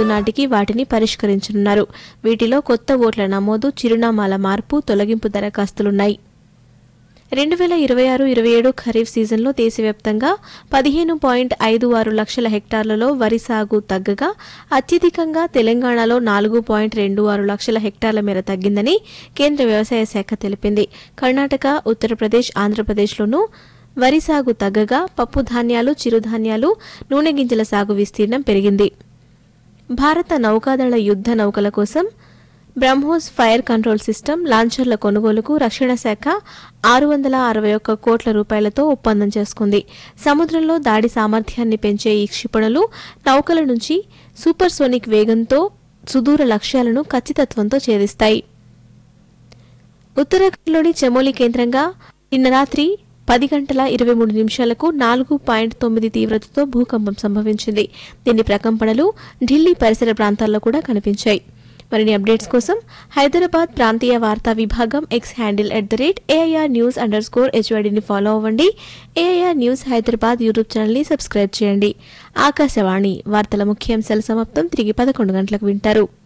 ఐదు నాటికి వాటిని పరిష్కరించనున్నారు వీటిలో కొత్త ఓట్ల నమోదు చిరునామాల మార్పు తొలగింపు దరఖాస్తులున్నాయి రెండు వేల ఇరవై ఆరు ఇరవై ఏడు ఖరీఫ్ సీజన్లో దేశవ్యాప్తంగా పదిహేను పాయింట్ ఐదు ఆరు లక్షల హెక్టార్లలో వరి సాగు తగ్గగా అత్యధికంగా తెలంగాణలో నాలుగు పాయింట్ రెండు ఆరు లక్షల హెక్టార్ల మేర తగ్గిందని కేంద్ర వ్యవసాయ శాఖ తెలిపింది కర్ణాటక ఉత్తరప్రదేశ్ ఆంధ్రప్రదేశ్లోనూ వరి సాగు తగ్గగా పప్పు ధాన్యాలు చిరుధాన్యాలు నూనె గింజల సాగు విస్తీర్ణం పెరిగింది భారత నౌకాదళ యుద్ధ నౌకల కోసం బ్రహ్మోస్ ఫైర్ కంట్రోల్ సిస్టమ్ లాంచర్ల కొనుగోలుకు రక్షణ శాఖ ఆరు వందల అరవై ఒక్క కోట్ల రూపాయలతో ఒప్పందం చేసుకుంది సముద్రంలో దాడి సామర్థ్యాన్ని పెంచే ఈ క్షిపణులు నౌకల నుంచి సూపర్సోనిక్ వేగంతో సుదూర లక్ష్యాలను ఖచ్చితత్వంతో ఛేదిస్తాయి ఉత్తరాఖండ్లోని చమోలి కేంద్రంగా నిన్న రాత్రి పది గంటల ఇరవై మూడు నిమిషాలకు నాలుగు పాయింట్ తొమ్మిది తీవ్రతతో భూకంపం సంభవించింది దీని ప్రకంపనలు ఢిల్లీ పరిసర ప్రాంతాల్లో కూడా కనిపించాయి మరిన్ని అప్డేట్స్ కోసం హైదరాబాద్ ప్రాంతీయ వార్తా విభాగం X handle at the rate AIR news underscore హెచ్వైడిని ఫాలో అవ్వండి ఏఐఆర్ న్యూస్ హైదరాబాద్ యూట్యూబ్ ఛానల్ని సబ్స్క్రైబ్ చేయండి ఆకాశవాణి వార్తల ముఖ్యాంశాల సమాప్తం తిరిగి పదకొండు గంటలకు వింటారు